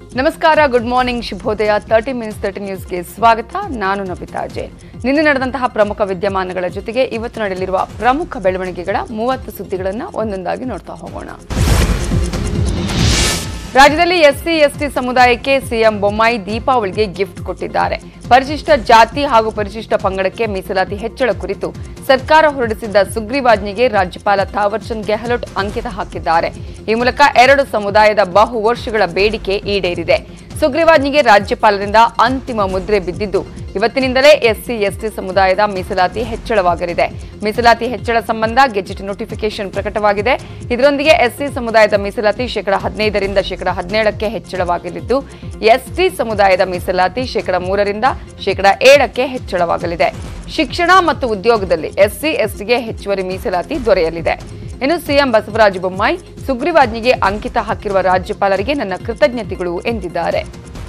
ನಮಸ್ಕಾರ good morning ಶುಭೋದಯ thirty minutes thirty ನ್ಯೂಸ್ಗೆ ಸ್ವಾಗತ ನಾನು ನಬಿತಾ ಜೈನ್ ನಿನ್ನೆ ನಡೆದಂತಹ ಪ್ರಮುಖ ವಿದ್ಯಮಾನಗಳ ಜೊತೆಗೆ ಇವತ್ತು ನಡೆಯಲಿರುವ ಪ್ರಮುಖ ಬೆಳವಣಿಗೆಗಳ ಮೂವತ್ತು ಸುದ್ದಿಗಳನ್ನು ಒಂದೊಂದಾಗಿ ನೋಡ್ತಾ ಹೋಗೋಣ ರಾಜ್ಯದಲ್ಲಿ ಎಸ್ಸಿ ಎಸ್ಟಿ ಸಮುದಾಯಕ್ಕೆ ಸಿಎಂ ಬೊಮ್ಮಾಯಿ ದೀಪಾವಳಿಗೆ ಗಿಫ್ಟ್ ಕೊಟ್ಟಿದ್ದಾರೆ ಪರಿಶಿಷ್ಟ ಜಾತಿ ಹಾಗೂ ಪರಿಶಿಷ್ಟ ಪಂಗಡಕ್ಕೆ ಮೀಸಲಾತಿ ಹೆಚ್ಚಳ ಕುರಿತು ಸರ್ಕಾರ ಹೊರಡಿಸಿದ್ದ ಸುಗ್ರೀವಾಜ್ಞೆಗೆ ರಾಜ್ಯಪಾಲ ಥಾವರ್ಚಂದ್ ಗೆಹ್ಲೋಟ್ ಅಂಕಿತ ಹಾಕಿದ್ದಾರೆ ಈ ಮೂಲಕ ಎರಡು ಸಮುದಾಯದ ಬಹು ವರ್ಷಗಳ ಬೇಡಿಕೆ ಈಡೇರಿದೆ ಸುಗ್ರೀವಾಜ್ಞೆಗೆ ರಾಜ್ಯಪಾಲರಿಂದ ಅಂತಿಮ ಮುದ್ರೆ ಬಿದ್ದಿದ್ದು ಇವತ್ತಿನಿಂದಲೇ ಎಸ್ಸಿ ಎಸ್ಟಿ ಸಮುದಾಯದ ಮೀಸಲಾತಿ ಹೆಚ್ಚಳವಾಗಲಿದೆ ಮೀಸಲಾತಿ ಹೆಚ್ಚಳ ಸಂಬಂಧ ಗೆಜೆಟ್ ನೋಟಿಫಿಕೇಶನ್ ಪ್ರಕಟವಾಗಿದೆ ಇದರೊಂದಿಗೆ ಎಸ್ಸಿ ಸಮುದಾಯದ ಮೀಸಲಾತಿ ಶೇಕಡ ಹದಿನೈದರಿಂದ ಶೇಕಡ ಹದಿನೇಳಕ್ಕೆ ಹೆಚ್ಚಳವಾಗಲಿದ್ದು ಎಸ್ಟಿ ಸಮುದಾಯದ ಮೀಸಲಾತಿ ಶೇಕಡ ಮೂರರಿಂದ ಶೇಕಡ ಏಳಕ್ಕೆ ಹೆಚ್ಚಳವಾಗಲಿದೆ ಶಿಕ್ಷಣ ಮತ್ತು ಉದ್ಯೋಗದಲ್ಲಿ ಎಸ್ಸಿ ಎಸ್ಟಿಗೆ ಹೆಚ್ಚುವರಿ ಮೀಸಲಾತಿ ದೊರೆಯಲಿದೆ ಇನ್ನು ಸಿಎಂ ಬಸವರಾಜ ಬೊಮ್ಮಾಯಿ ಸುಗ್ರೀವಾಜ್ಞೆಗೆ ಅಂಕಿತ ಹಾಕಿರುವ ರಾಜ್ಯಪಾಲರಿಗೆ ನನ್ನ ಕೃತಜ್ಞತೆಗಳು ಎಂದಿದ್ದಾರೆ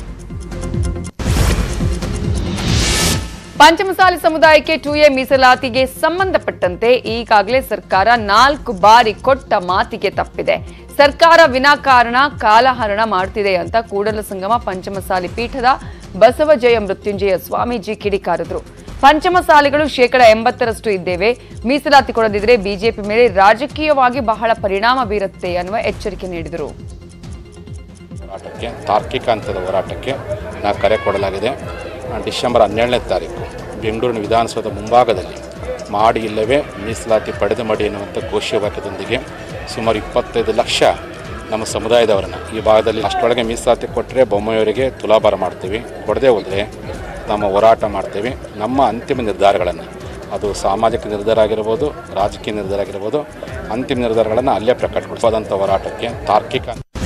ಪಂಚಮಸಾಲಿ ಸಮುದಾಯಕ್ಕೆ ಟು ಎ ಮೀಸಲಾತಿಗೆ ಸಂಬಂಧಪಟ್ಟಂತೆ ಈಗಾಗಲೇ ಸರ್ಕಾರ ನಾಲ್ಕು ಬಾರಿ ಕೊಟ್ಟ ಮಾತಿಗೆ ತಪ್ಪಿದೆ ಸರ್ಕಾರ ವಿನಾಕಾರಣ ಕಾಲಹರಣ ಮಾಡ್ತಿದೆ ಅಂತ ಕೂಡಲ ಸಂಗಮ ಪಂಚಮಸಾಲಿ ಪೀಠದ ಬಸವಜಯ ಮೃತ್ಯುಂಜಯ ಸ್ವಾಮೀಜಿ ಕಿಡಿಕಾರಿದ್ರು ಪಂಚಮಸಾಲಿಗಳು ಶೇಕಡ ಎಂಬತ್ತರಷ್ಟು ಇದ್ದೇವೆ ಮೀಸಲಾತಿ ಕೊಡದಿದ್ರೆ ಬಿಜೆಪಿ ಮೇಲೆ ರಾಜಕೀಯವಾಗಿ ಬಹಳ ಪರಿಣಾಮ ಬೀರುತ್ತೆ ಅನ್ನುವ ಎಚ್ಚರಿಕೆ ನೀಡಿದರು ಹೋರಾಟಕ್ಕೆ ತಾರ್ಕಿಕ ಹಂತದ ಹೋರಾಟಕ್ಕೆ ನಾವು ಕರೆ ಕೊಡಲಾಗಿದೆ ಆ, ಡಿಸೆಂಬರ್ ಹನ್ನೆರಡನೇ ತಾರೀಕು ಬೆಂಗಳೂರಿನ ವಿಧಾನಸೌಧ ಮುಂಭಾಗದಲ್ಲಿ ಮಾಡಿ ಇಲ್ಲವೇ ಮೀಸಲಾತಿ ಪಡೆದು ಮಾಡಿ ಎನ್ನುವಂಥ ಘೋಷವಾಕ್ಯದೊಂದಿಗೆ ಸುಮಾರು ಇಪ್ಪತ್ತೈದು ಲಕ್ಷ ನಮ್ಮ ಸಮುದಾಯದವರನ್ನು ಈ ಭಾಗದಲ್ಲಿ ಅಷ್ಟರೊಳಗೆ ಮೀಸಲಾತಿ ಕೊಟ್ಟರೆ ಬೊಮ್ಮೆಯವರಿಗೆ ತುಲಾಭಾರ ಮಾಡ್ತೀವಿ ಕೊಡದೆ ಹೋದರೆ ನಮ್ಮ ಹೋರಾಟ ಮಾಡ್ತೀವಿ ನಮ್ಮ ಅಂತಿಮ ನಿರ್ಧಾರಗಳನ್ನು ಅದು ಸಾಮಾಜಿಕ ನಿರ್ಧಾರ ಆಗಿರ್ಬೋದು ರಾಜಕೀಯ ನಿರ್ಧಾರ ಆಗಿರ್ಬೋದು ಅಂತಿಮ ನಿರ್ಧಾರಗಳನ್ನು ಅಲ್ಲೇ ಪ್ರಕಟಗೊಳಿಸೋದಂಥ ಹೋರಾಟಕ್ಕೆ ತಾರ್ಕಿಕ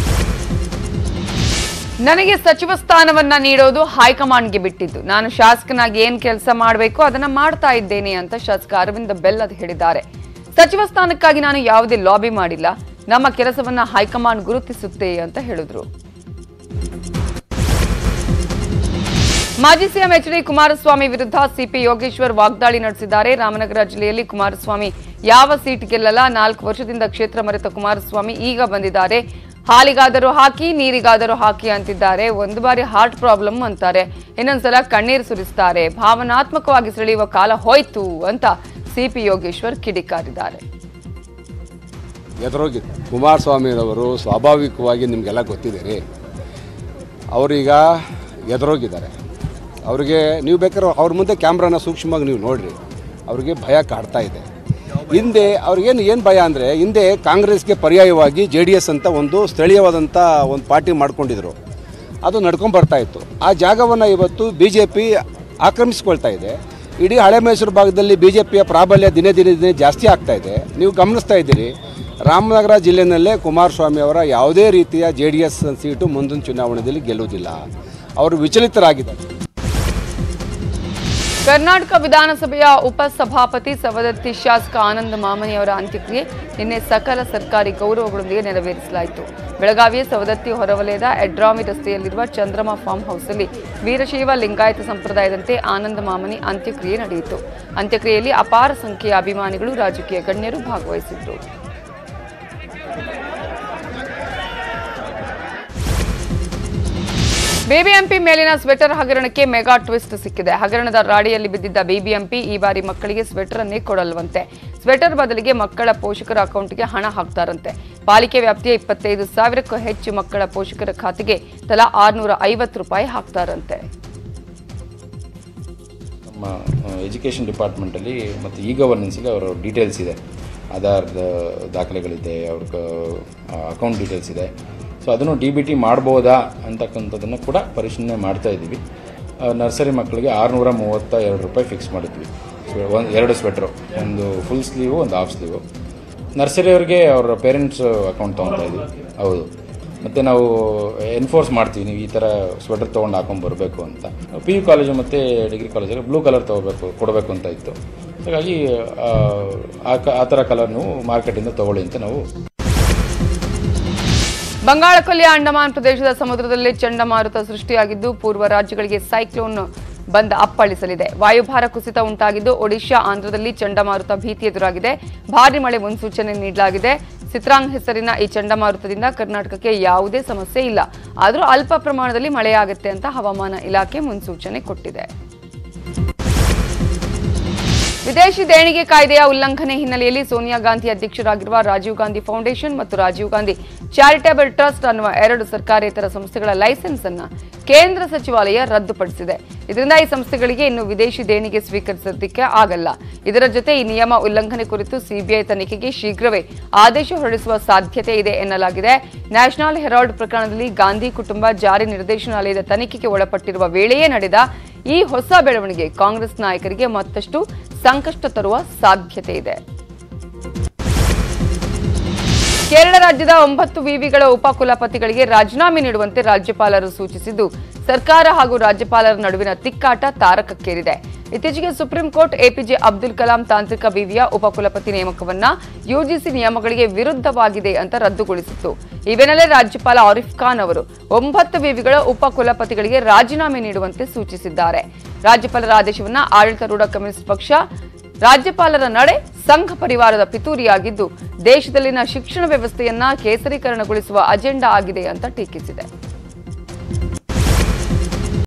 ನನಗೆ ಸಚಿವ ಸ್ಥಾನವನ್ನ ನೀಡೋದು ಹೈಕಮಾಂಡ್ಗೆ ಬಿಟ್ಟಿದ್ದು ನಾನು ಶಾಸಕನಾಗಿ ಏನ್ ಕೆಲಸ ಮಾಡಬೇಕು ಅದನ್ನ ಮಾಡ್ತಾ ಇದ್ದೇನೆ ಅಂತ ಶಾಸಕ ಅರವಿಂದ ಬೆಲ್ಲದ್ ಹೇಳಿದ್ದಾರೆ ಸಚಿವ ಸ್ಥಾನಕ್ಕಾಗಿ ನಾನು ಯಾವುದೇ ಲಾಬಿ ಮಾಡಿಲ್ಲ ನಮ್ಮ ಕೆಲಸವನ್ನ ಹೈಕಮಾಂಡ್ ಗುರುತಿಸುತ್ತೆ ಅಂತ ಹೇಳಿದ್ರು ಮಾಜಿ ಸಿಎಂ ಎಚ್ ಡಿ ಕುಮಾರಸ್ವಾಮಿ ವಿರುದ್ಧ ಸಿಪಿ ಯೋಗೇಶ್ವರ್ ವಾಗ್ದಾಳಿ ನಡೆಸಿದ್ದಾರೆ ರಾಮನಗರ ಜಿಲ್ಲೆಯಲ್ಲಿ ಕುಮಾರಸ್ವಾಮಿ ಯಾವ ಸೀಟ್ ಗೆಲ್ಲಲ್ಲ ನಾಲ್ಕು ವರ್ಷದಿಂದ ಕ್ಷೇತ್ರ ಮರೆತ ಕುಮಾರಸ್ವಾಮಿ ಈಗ ಬಂದಿದ್ದಾರೆ ಹಾಲಿಗಾದರೂ ಹಾಕಿ ನೀರಿಗಾದರೂ ಹಾಕಿ ಅಂತಿದ್ದಾರೆ ಒಂದು ಬಾರಿ ಹಾರ್ಟ್ ಪ್ರಾಬ್ಲಮ್ ಅಂತಾರೆ ಇನ್ನೊಂದ್ಸಲ ಕಣ್ಣೀರು ಸುರಿಸ್ತಾರೆ ಭಾವನಾತ್ಮಕವಾಗಿ ಸೆಳೆಯುವ ಕಾಲ ಹೋಯ್ತು ಅಂತ ಸಿಪಿ ಯೋಗೇಶ್ವರ್ ಕಿಡಿಕಾರಿದ್ದಾರೆ ಎದುರೋಗಿ ಕುಮಾರಸ್ವಾಮಿರವರು ಸ್ವಾಭಾವಿಕವಾಗಿ ನಿಮಗೆಲ್ಲ ಗೊತ್ತಿದೆ ರೀ ಅವರೀಗ ಎದುರೋಗಿದ್ದಾರೆ ಅವ್ರಿಗೆ ನೀವು ಬೇಕಾದ್ರೆ ಅವ್ರ ಮುಂದೆ ಕ್ಯಾಮ್ರಾನ ಸೂಕ್ಷ್ಮವಾಗಿ ನೀವು ನೋಡಿರಿ ಅವ್ರಿಗೆ ಭಯ ಕಾಡ್ತಾ ಇದೆ ಹಿಂದೆ ಅವ್ರಿಗೇನು ಏನು ಭಯ ಅಂದರೆ ಹಿಂದೆ ಕಾಂಗ್ರೆಸ್ಗೆ ಪರ್ಯಾಯವಾಗಿ ಜೆ ಡಿ ಎಸ್ ಅಂತ ಒಂದು ಸ್ಥಳೀಯವಾದಂಥ ಒಂದು ಪಾರ್ಟಿ ಮಾಡ್ಕೊಂಡಿದ್ರು ಅದು ನಡ್ಕೊಂಡು ಬರ್ತಾ ಇತ್ತು ಆ ಜಾಗವನ್ನು ಇವತ್ತು ಬಿ ಜೆ ಪಿ ಆಕ್ರಮಿಸ್ಕೊಳ್ತಾ ಇದೆ ಇಡೀ ಹಳೆ ಮೈಸೂರು ಭಾಗದಲ್ಲಿ ಬಿ ಜೆ ಪಿಯ ಪ್ರಾಬಲ್ಯ ದಿನೇ ದಿನೇ ದಿನೇ ಜಾಸ್ತಿ ಆಗ್ತಾ ಇದೆ ನೀವು ಗಮನಿಸ್ತಾ ಇದ್ದೀರಿ ರಾಮನಗರ ಜಿಲ್ಲೆಯಲ್ಲೇ ಕುಮಾರಸ್ವಾಮಿ ಅವರ ಯಾವುದೇ ರೀತಿಯ ಜೆ ಡಿ ಎಸ್ ಸೀಟು ಮುಂದಿನ ಚುನಾವಣೆಯಲ್ಲಿ ಗೆಲ್ಲುವುದಿಲ್ಲ ಅವರು ವಿಚಲಿತರಾಗಿದ್ದಾರೆ ಕರ್ನಾಟಕ ವಿಧಾನಸಭೆಯ ಉಪಸಭಾಪತಿ ಸವದತ್ತಿ ಶಾಸಕ ಆನಂದ ಮಾಮನಿ ಅವರ ಅಂತ್ಯಕ್ರಿಯೆ ನಿನ್ನೆ ಸಕಲ ಸರ್ಕಾರಿ ಗೌರವಗಳೊಂದಿಗೆ ನೆರವೇರಿಸಲಾಯಿತು ಬೆಳಗಾವಿಯ ಸವದತ್ತಿ ಹೊರವಲಯದ ಎಡ್ರಾಮಿ ರಸ್ತೆಯಲ್ಲಿರುವ ಚಂದ್ರಮ ಫಾರ್ಮ್ ಹೌಸ್ನಲ್ಲಿ ವೀರಶೈವ ಲಿಂಗಾಯತ ಸಂಪ್ರದಾಯದಂತೆ ಆನಂದ ಮಾಮನಿ ಅಂತ್ಯಕ್ರಿಯೆ ನಡೆಯಿತು ಅಂತ್ಯಕ್ರಿಯೆಯಲ್ಲಿ ಅಪಾರ ಸಂಖ್ಯೆಯ ಅಭಿಮಾನಿಗಳು ರಾಜಕೀಯ ಗಣ್ಯರು ಭಾಗವಹಿಸಿದ್ರು ಬಿಬಿಎಂಪಿ ಮೇಲಿನ ಸ್ವೆಟರ್ ಹಗರಣಕ್ಕೆ ಮೆಗಾ ಟ್ವಿಸ್ಟ್ ಸಿಕ್ಕಿದೆ ಹಗರಣದ ರಾಡಿಯಲ್ಲಿ ಬಿದ್ದಿದ್ದ ಬಿಬಿಎಂಪಿ ಈ ಬಾರಿ ಮಕ್ಕಳಿಗೆ ಸ್ವೆಟರ್ ಅನ್ನೇ ಕೊಡಲ್ವಂತೆ ಸ್ವೆಟರ್ ಬದಲಿಗೆ ಮಕ್ಕಳ ಪೋಷಕರ ಅಕೌಂಟ್ಗೆ ಹಣ ಹಾಕ್ತಾರಂತೆ ಪಾಲಿಕೆ ವ್ಯಾಪ್ತಿಯ ಇಪ್ಪತ್ತೈದು ಸಾವಿರಕ್ಕೂ ಹೆಚ್ಚು ಮಕ್ಕಳ ಪೋಷಕರ ಖಾತೆಗೆ ತಲಾ ಆರುನೂರ ಐವತ್ತು ರೂಪಾಯಿ ಹಾಕ್ತಾರಂತೆ ನಮ್ಮ ಎಜುಕೇಷನ್ ಡಿಪಾರ್ಟ್ಮೆಂಟಲ್ಲಿ ಮತ್ತು ಇ ಗವರ್ನೆನ್ಸಲ್ಲಿ ಅವರ ಡೀಟೇಲ್ಸ್ ಇದೆ ಆಧಾರ್ದ ದಾಖಲೆಗಳಿದೆ ಅವ್ರ ಅಕೌಂಟ್ ಡೀಟೇಲ್ಸ್ ಇದೆ ಸೊ ಅದನ್ನು ಡಿ ಬಿ ಟಿ ಮಾಡ್ಬೋದಾ ಅಂತಕ್ಕಂಥದ್ದನ್ನು ಕೂಡ ಪರಿಶೀಲನೆ ಮಾಡ್ತಾ ಇದ್ದೀವಿ ಆ, ನರ್ಸರಿ ಮಕ್ಕಳಿಗೆ ಆರುನೂರ ಮೂವತ್ತ ಎರಡು ರೂಪಾಯಿ ಫಿಕ್ಸ್ ಮಾಡಿದ್ವಿ ಒಂದು ಎರಡು ಸ್ವೆಟ್ರು ಒಂದು ಫುಲ್ ಸ್ಲೀವು ಒಂದು ಹಾಫ್ ಸ್ಲೀವು ನರ್ಸರಿ ಅವ್ರಿಗೆ ಅವರ ಪೇರೆಂಟ್ಸ್ ಅಕೌಂಟ್ ತೊಗೊತಾ ಇದ್ವಿ ಹೌದು ಮತ್ತು ನಾವು ಎನ್ಫೋರ್ಸ್ ಮಾಡ್ತೀವಿ ನೀವು ಈ ಥರ ಸ್ವೆಟರ್ ತೊಗೊಂಡು ಹಾಕೊಂಡು ಬರಬೇಕು ಅಂತ ಪಿ ಯು ಕಾಲೇಜು ಮತ್ತು ಡಿಗ್ರಿ ಕಾಲೇಜಲ್ಲಿ ಬ್ಲೂ ಕಲರ್ ತೊಗೋಬೇಕು ಕೊಡಬೇಕು ಅಂತ ಇತ್ತು ಹಾಗಾಗಿ ಆ, ಆ ಕ- ಆ ಥರ ಕಲರ್ ನೀವು ಮಾರ್ಕೆಟಿಂದ ತೊಗೊಳ್ಳಿ ಅಂತ ನಾವು ಬಂಗಾಳಕೊಲ್ಲಿಯ ಅಂಡಮಾನ್ ಪ್ರದೇಶದ ಸಮುದ್ರದಲ್ಲಿ ಚಂಡಮಾರುತ ಸೃಷ್ಟಿಯಾಗಿದ್ದು ಪೂರ್ವ ರಾಜ್ಯಗಳಿಗೆ ಸೈಕ್ಲೋನ್ ಬಂದ ಅಪ್ಪಳಿಸಲಿದೆ ವಾಯುಭಾರ ಕುಸಿತ ಉಂಟಾಗಿದ್ದು ಒಡಿಶಾ ಆಂಧ್ರದಲ್ಲಿ ಚಂಡಮಾರುತ ಭೀತಿ ಎದುರಾಗಿದೆ ಭಾರಿ ಮಳೆ ಮುನ್ಸೂಚನೆ ನೀಡಲಾಗಿದೆ ಚಿತ್ರಾಂಗ್ ಹೆಸರಿನ ಈ ಚಂಡಮಾರುತದಿಂದ ಕರ್ನಾಟಕಕ್ಕೆ ಯಾವುದೇ ಸಮಸ್ಯೆ ಇಲ್ಲ ಆದರೂ ಅಲ್ಪ ಪ್ರಮಾಣದಲ್ಲಿ ಮಳೆಯಾಗುತ್ತೆ ಅಂತ ಹವಾಮಾನ ಇಲಾಖೆ ಮುನ್ಸೂಚನೆ ಕೊಟ್ಟಿದೆ ವಿದೇಶಿ ದೇಣಿಗೆ ಕಾಯ್ದೆಯ ಉಲ್ಲಂಘನೆ ಹಿನ್ನೆಲೆಯಲ್ಲಿ ಸೋನಿಯಾ ಗಾಂಧಿ ಅಧ್ಯಕ್ಷರಾಗಿರುವ ರಾಜೀವ್ ಗಾಂಧಿ ಫೌಂಡೇಶನ್ ಮತ್ತು ರಾಜೀವ್ ಗಾಂಧಿ ಚಾರಿಟೇಬಲ್ ಟ್ರಸ್ಟ್ ಅನ್ನುವ ಎರಡು ಸರ್ಕಾರೇತರ ಸಂಸ್ಥೆಗಳ ಲೈಸೆನ್ಸ್ ಅನ್ನ ಕೇಂದ್ರ ಸಚಿವಾಲಯ ರದ್ದುಪಡಿಸಿದೆ ಇದರಿಂದ ಈ ಸಂಸ್ಥೆಗಳಿಗೆ ಇನ್ನು ವಿದೇಶಿ ದೇಣಿಗೆ ಸ್ವೀಕರಿಸೋದಕ್ಕೆ ಆಗಲ್ಲ ಇದರ ಜೊತೆ ಈ ನಿಯಮ ಉಲ್ಲಂಘನೆ ಕುರಿತು ಸಿಬಿಐ ತನಿಖೆಗೆ ಶೀಘ್ರವೇ ಆದೇಶ ಹೊರಡಿಸುವ ಸಾಧ್ಯತೆ ಇದೆ ಎನ್ನಲಾಗಿದೆ ನ್ಯಾಷನಲ್ ಹೆರಾಲ್ಡ್ ಪ್ರಕರಣದಲ್ಲಿ ಗಾಂಧಿ ಕುಟುಂಬ ಜಾರಿ ನಿರ್ದೇಶನಾಲಯದ ತನಿಖೆಗೆ ಒಳಪಟ್ಟಿರುವ ವೇಳೆಯೇ ನಡೆದ ಈ ಹೊಸ ಬೆಳವಣಿಗೆ ಕಾಂಗ್ರೆಸ್ ನಾಯಕರಿಗೆ ಮತ್ತಷ್ಟು ಸಂಕಷ್ಟ ತರುವ ಸಾಧ್ಯತೆ ಇದೆ ಕೇರಳ ರಾಜ್ಯದ ಒಂಬತ್ತು ವಿವಿಗಳ ಉಪಕುಲಪತಿಗಳಿಗೆ ರಾಜೀನಾಮೆ ನೀಡುವಂತೆ ರಾಜ್ಯಪಾಲರು ಸೂಚಿಸಿದ್ದು ಸರ್ಕಾರ ಹಾಗೂ ರಾಜ್ಯಪಾಲರ ನಡುವಿನ ತಿಕ್ಕಾಟ ತಾರಕಕ್ಕೇರಿದೆ ಇತ್ತೀಚೆಗೆ supreme court APJ Abdul Kalam ತಾಂತ್ರಿಕ ವಿವಿಯ ಉಪಕುಲಪತಿ ನೇಮಕವನ್ನ ಯುಜಿಸಿ ನಿಯಮಗಳಿಗೆ ವಿರುದ್ಧವಾಗಿದೆ ಅಂತ ರದ್ದುಗೊಳಿಸಿತ್ತು ಈ ಬೆನ್ನಲ್ಲೇ ರಾಜ್ಯಪಾಲ ಆರಿಫ್ ಖಾನ್ ಅವರು ಒಂಬತ್ತು ವಿವಿಗಳ ಉಪಕುಲಪತಿಗಳಿಗೆ ರಾಜೀನಾಮೆ ನೀಡುವಂತೆ ಸೂಚಿಸಿದ್ದಾರೆ ರಾಜ್ಯಪಾಲರ ಆದೇಶವನ್ನ ಆಡಳಿತಾರೂಢ ಕಮ್ಯುನಿಸ್ಟ್ ಪಕ್ಷ ರಾಜ್ಯಪಾಲರ ನಡೆ ಸಂಘ ಪರಿವಾರದ ಪಿತೂರಿಯಾಗಿದ್ದು ದೇಶದಲ್ಲಿನ ಶಿಕ್ಷಣ ವ್ಯವಸ್ಥೆಯನ್ನ ಕೇಸರೀಕರಣಗೊಳಿಸುವ ಅಜೆಂಡಾ ಆಗಿದೆ ಅಂತ ಟೀಕಿಸಿದೆ